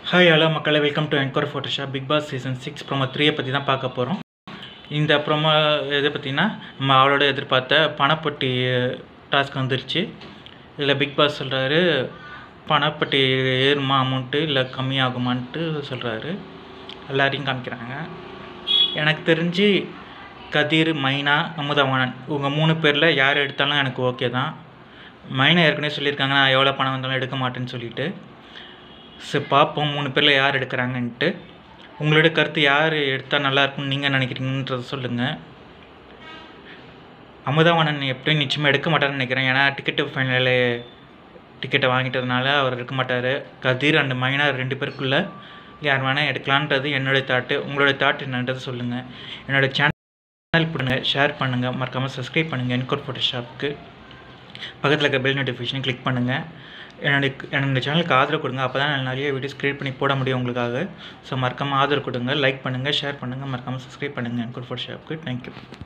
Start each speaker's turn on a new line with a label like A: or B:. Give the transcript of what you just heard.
A: hi hello மக்களை welcome to encore Photoshop Bigg Boss season six promo த்ரீயை பற்றி தான் பார்க்க போகிறோம் இந்த ப்ரோமோ எதை பற்றினா நம்ம அவளோட எதிர்பார்த்த பணப்பட்டி டாஸ்க் வந்துருச்சு இதில் பிக் பாஸ் சொல்கிறாரு பணப்பட்டி ஏறுமா அமௌண்ட்டு இல்லை கம்மியாகுமான்ட்டு சொல்கிறாரு எல்லாரையும் காமிக்கிறாங்க எனக்கு தெரிஞ்சு கதிர் மைனா அமுதவாணன் இவங்க மூணு பேரில் யார் எடுத்தாலும் எனக்கு ஓகே தான் மைனா ஏற்கனவே சொல்லியிருக்காங்க நான் எவ்வளோ பணம் வந்தாலும் எடுக்க மாட்டேன்னு சொல்லிட்டு சரி பார்ப்போம் மூணு பேரில் யார் எடுக்கிறாங்கன்ட்டு உங்களோட கருத்து யார் எடுத்தால் நல்லா இருக்கும்னு நீங்கள் நினைக்கிறீங்கன்றத சொல்லுங்கள் அமுதவாணன் எப்படியும் நிச்சயமாக எடுக்க மாட்டார்னு நினைக்கிறேன் ஏன்னா டிக்கெட்டு ஃபைனல் டிக்கெட்டை வாங்கிட்டதுனால அவர் எடுக்க மாட்டார் கதிர் அண்ட் மைனார் ரெண்டு பேருக்குள்ளே யார் வேணால் எடுக்கலான்றது என்னுடைய தாட்டு உங்களோட தாட் என்னன்றது சொல்லுங்கள் என்னோடய சேனல் பண்ணுங்க ஷேர் பண்ணுங்கள் மறக்காமல் சப்ஸ்கிரைப் பண்ணுங்கள் என்கோர் ஃபோட்டோஷாப்புக்கு பக்கத்தில் இருக்க பெல் நோட்டிஃபிகேஷன் கிளிக் பண்ணுங்கள் என்னுடைய என்னோட சேனலுக்கு ஆதரவு கொடுங்க அப்போ தான் நான் நிறைய வீடியோஸ் க்ரியேட் பண்ணி போட முடியும் உங்களுக்காக ஸோ மறக்காமல் ஆதரவு கொடுங்க லைக் பண்ணுங்கள் ஷேர் பண்ணுங்கள் மறக்காமல் சப்ஸ்கிரைப் பண்ணுங்கள் என்கோர் ஃபோட்டோஷாப்புக்கு தேங்க்யூ